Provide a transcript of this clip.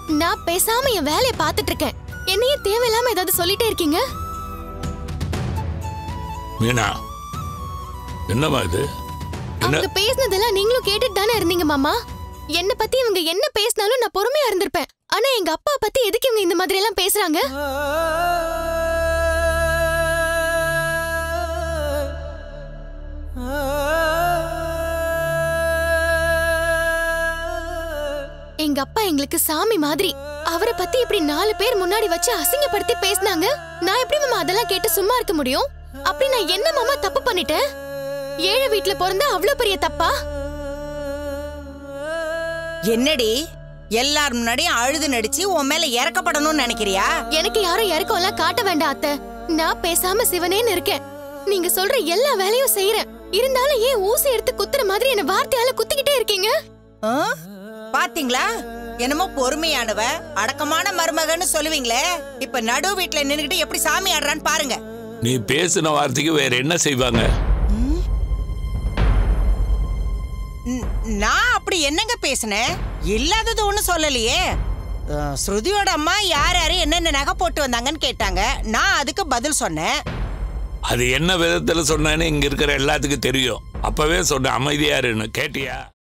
நான் பேசாம என் வேலையை பார்த்துட்டு இருக்கேன் என்னையே தேவையில்லாம ஏதாவது சொல்லிட்டே இருக்கீங்க மீனா என்னம்மா இது என்ன அவங்க பேசினதெல்லாம் நீங்களும் கேட்டுட்டு தானே இருந்தீங்க மாமா என்ன பத்தி இவங்க என்ன பேசினாலும் நான் பொறுமையா இருந்திருப்பேன் ஆனா எங்க அப்பா பத்தி எதுக்கு இவங்க இந்த மாதிரி எல்லாம் பேசுறாங்க எங்க அப்பா எங்களுக்கு சாமி மாதிரி அவரை பத்தி இப்படி நாலு பேர் முன்னாடி வச்சு அசிங்கப்படுத்தி பேசினாங்க நான் எப்படி மாமா அதெல்லாம் கேட்டு சும்மா இருக்க முடியும் அப்படி நான் என்ன மாமா தப்பு பண்ணிட்டேன் ஏழை வீட்ல பிறந்தா அவ்ளோ பெரிய தப்பா என்னடி எல்லார் முன்னாடியும் அழுது நடிச்சு உன் மேல இறக்கப்படணும்னு நினைக்கிறியா எனக்கு யாரும் இறக்கம் எல்லாம் காட்ட வேண்டாம் அத்தை நான் பேசாம சிவனேன்னு இருக்கேன் நீங்க சொல்ற எல்லா வேலையும் செய்யறேன் இருந்தாலும் ஏன் ஊசி எடுத்து குத்துற மாதிரி என்ன வார்த்தையால குத்திக்கிட்டே இருக்கீங்க ஆ? பாத்தீங்களா என்னமோ பொறுமையானவ அடக்கமான மருமகன்னு சொல்லுவீங்களே இப்ப நடு வீட்டுல நின்னுகிட்டு எப்படி சாமி ஆடுறான்னு பாருங்க நீ பேசின வார்த்தைக்கு வேற என்ன செய்வாங்க ந- நான் அப்படி என்னங்க பேசினேன் இல்லாதது ஒண்ணும் சொல்லலையே அஹ், ஸ்ருதியோட அம்மா யார் யாரு என்னென்ன நகை போட்டு வந்தாங்கன்னு கேட்டாங்க நான் அதுக்கு பதில் சொன்னேன் அது என்ன விதத்துல சொன்னேன்னு இங்க இருக்கிற எல்லாத்துக்கும் தெரியும் அப்பவே சொன்ன அமைதியா இருன்னு கேட்டியா